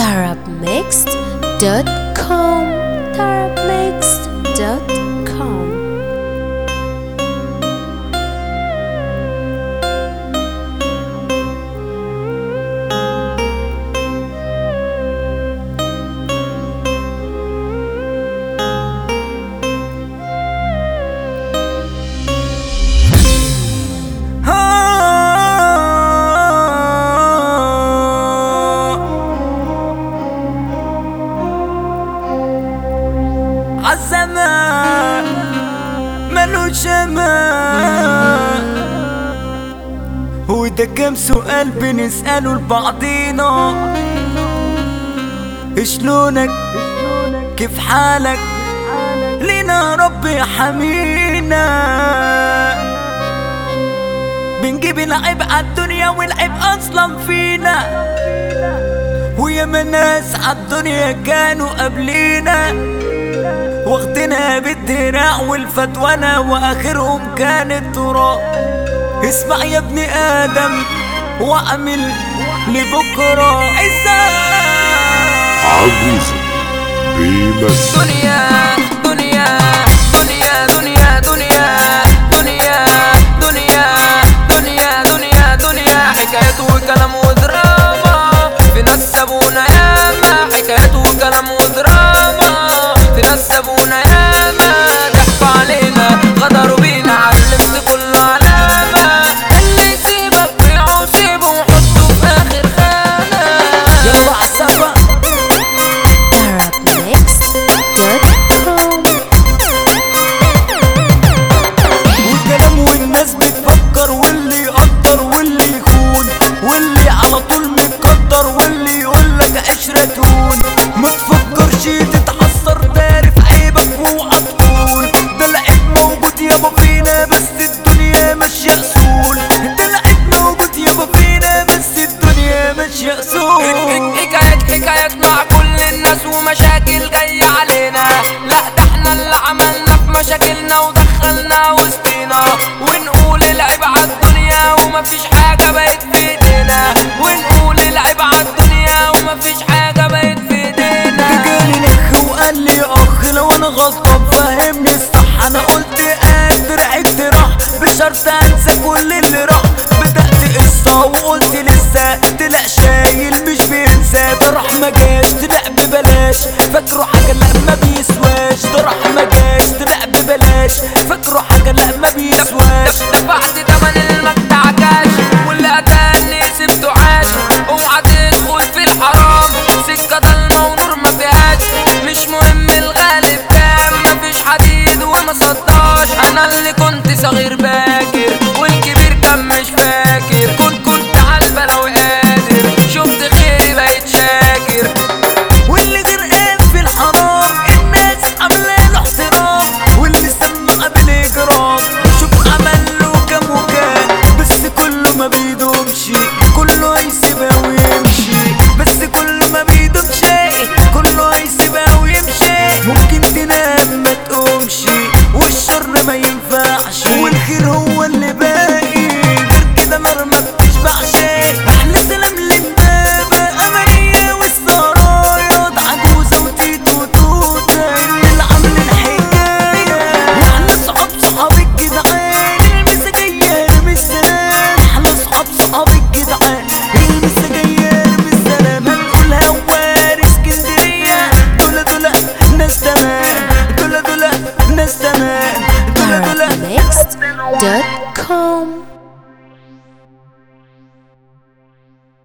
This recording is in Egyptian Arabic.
tarabmixed.com tarabmixed.com عالزمان ملوش امان وده كام سؤال بنسأله لبعضينا شلونك كيف حالك لينا رب يحمينا بنجيب العيب عالدنيا والعيب اصلا فينا ويا ما ناس عالدنيا كانوا قبلينا واخدنا بالدراع والفتوانة واخرهم كان التراب اسمع يا ابن ادم واعمل لبكرة عزة عجوزة بيمثل دنيا دنيا دنيا دنيا دنيا دنيا دنيا دنيا دنيا دنيا حكايات وكلام ودراما في ناس سابونا ياما حكايات وكلام ودراما في ناس سابونا ياما ضحكوا علينا غدروا بينا علمت كل علامة اللي يسيبك بيعه سيبه وحطه في آخر خانة يلا عالسفا tarabmixed.com والكلام والناس بتفكر واللي يقدر واللي يخون واللي على طول متقدر واللي يقولك عشرة تون ما تفكرش تتحسر تعرف عيبك واوعى تقول ده العيب موجود يابا فينا بس الدنيا ماشية اصول ده العيب موجود يابا فينا بس الدنيا ماشية اصول حكايات حكايات مع كل الناس ومشاكل جاية علينا لا ده احنا اللي عملنا في مشاكلنا ودخلنا وسطينا ونقول العيب عالدنيا ومفيش حاجة بقت في ايدينا ونقول العيب عالدنيا ومفيش حاجة بقت في ايدينا جالي نخ وقال لي اخ لو انا غلطان فهمني الصح انا قلت قادر عدت راح بشرط انسى كل اللي راح بدأت قصة وقلت لسه طلع شايل مش بينسى ده راح ما جاش طلع ببلاش فاكره حاجة لا ما بيسواش ده راح ما جاش طلع ببلاش فاكره حاجة لا ما بيسواش دفعت تمن المقطع كاش واللي قتلني سبته عاش اوعى تدخل في الحرام سكة ضلمة ونور ما فيهاش مش مهم الغالب كام مفيش حديد وما صداش انا اللي كنت صغير باكر والكبير كان مش فاكر كنت كنت عالبلا وقادر شفت خيري بقيت شاكر واللي غرقان في الحرام الناس عامله له احترام واللي سمع بالاجرام شوف عمل له كام وكام بس كله ما بيدومش كله هيسيبها ويمشي بس كله ما بيدومش كله هيسيبها ويمشي ممكن تنام ما تقومش والشر ما ينفعش والخير هو اللي باقي غير كده نار ما بتشبعش احلى سلام للبابا امانيه والسرايا ده عجوزه وتيت وتوته اللي عاملين حكايه واحنا صحاب صحاب الجدعان المسا جايه ارمي السلام احنا صحاب صحاب الجدعان المسا جايه ارمي السلام هنقولها واري اسكندريه دول دول ناس تمام دول دول ناس تمام دول دول tarabmixed.com